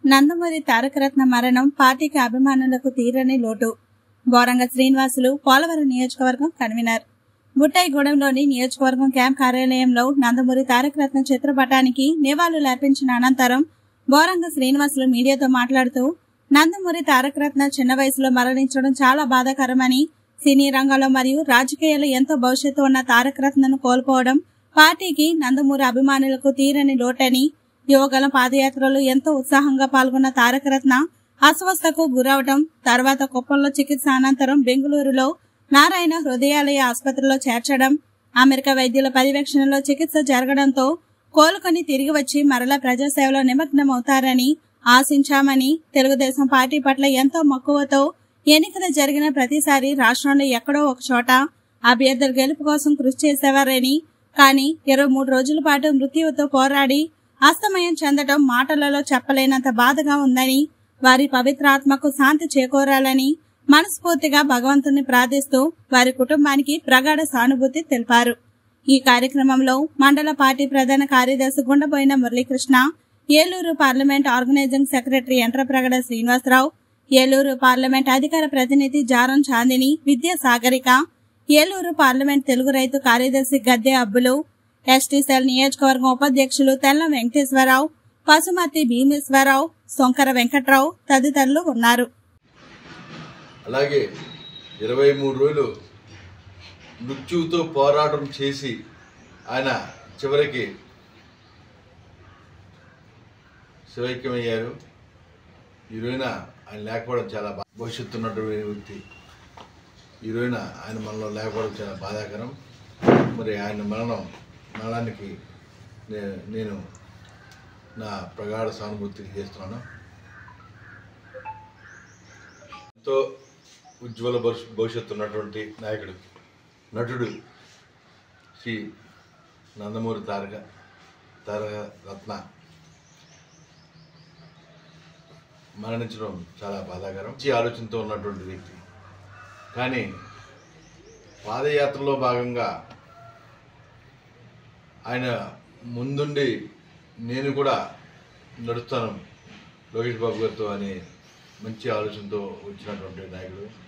నందమూరి తారకరత్న మరణం పార్టీకి అభిమానులకు తీరని లోటు గోరంగ శ్రీనివాసులు పోలవరం నియోజకవర్గం కన్వీనర్ బుట్టాయిగూడెంలోని నియోజకవర్గం క్యాంప్ కార్యాలయంలో నందమూరి తారకరత్న చిత్రపటానికి నివాళులు అర్పించిన అనంతరం గోరంగ శ్రీనివాసులు మీడియాతో మాట్లాడుతూ నందమూరి తారకరత్న చిన్న వయసులో మరణించడం చాలా బాధాకరమని సినీ రంగంలో మరియు రాజకీయాల్లో ఎంతో భవిష్యత్తు ఉన్న తారకరత్నను కోల్పోవడం పార్టీకి నందమూరి అభిమానులకు తీరని లోటని యువగల పాదయాత్రలో ఎంతో ఉత్సాహంగా పాల్గొన్న తారకరత్న అస్వస్థకు గురవడం తర్వాత కుప్పంలో చికిత్స అనంతరం బెంగళూరులో నారాయణ హృదయాలయ ఆసుపత్రిలో చేర్చడం అమెరికా వైద్యుల పర్యవేక్షణలో చికిత్స జరగడంతో కోలుకొని తిరిగి వచ్చి మరలా ప్రజాసేవలో నిమగ్నమవుతారని ఆశించామని తెలుగుదేశం పార్టీ పట్ల ఎంతో మక్కువతో ఎన్నికలు జరిగిన ప్రతిసారి రాష్ట్రంలో ఎక్కడో ఒక చోట అభ్యర్థుల గెలుపు కోసం కృషి చేసేవారని కానీ ఇరవై మూడు రోజుల పాటు మృత్యువుతో పోరాడి అస్తమయం చెందడం మాటలలో చెప్పలేనంత బాధగా ఉందని వారి పవిత్ర ఆత్మకు శాంతి చేకూరాలని మనస్ఫూర్తిగా భగవంతుని ప్రార్థిస్తూ వారి కుటుంబానికి ప్రగాఢ సానుభూతి తెలిపారు ఈ కార్యక్రమంలో మండల పార్టీ ప్రధాన కార్యదర్శి Gundaboina Muralikrishna Eluru parliament organising secretary Entrapragada Srinivasarao Eluru parliament అధికార ప్రతినిధి జారం చాందిని విద్యా సాగరిక ఏలూరు పార్లమెంట్ తెలుగు రైతు కార్యదర్శి గద్దె అబ్బులు ఎస్టీ సెల్ నియోజకవర్గం ఉపాధ్యక్షులు తెల్ల వెంకటేశ్వరరావు పసుమర్తి భీమేశ్వరరావు సొంకర వెంకట్రావు తదితరులు ఉన్నారు అలాగే ఇరవై మూడు రోజులు మృత్యువుతో పోరాటం చేసి ఆయన చివరికి శివైక్యమయ్యారు ఈ రోజున ఆయన లేకపోవడం చాలా బా భవిష్యత్తు ఉన్నటువంటి వ్యక్తి ఈ రోజున ఆయన మనలో లేకపోవడం చాలా బాధాకరం మరి ఆయన మరణం మరణానికి నే- నేను నా ప్రగాఢ సానుభూతి తెలియజేస్తున్నాను ఎంతో ఉజ్వల భవిష్య- భవిష్యత్తు ఉన్నటువంటి నాయకుడు నటుడు శ్రీ నందమూరి తారక తారక రత్న మరణించడం చాలా బాధాకరం మంచి ఆలోచనతో ఉన్నటువంటి వ్యక్తి కానీ పాదయాత్రలో భాగంగా ఆయన ముందుండి నేను కూడా నడుస్తాను లోకేష్ బాబు గారితో అనే మంచి ఆలోచనతో వచ్చినటువంటి నాయకుడు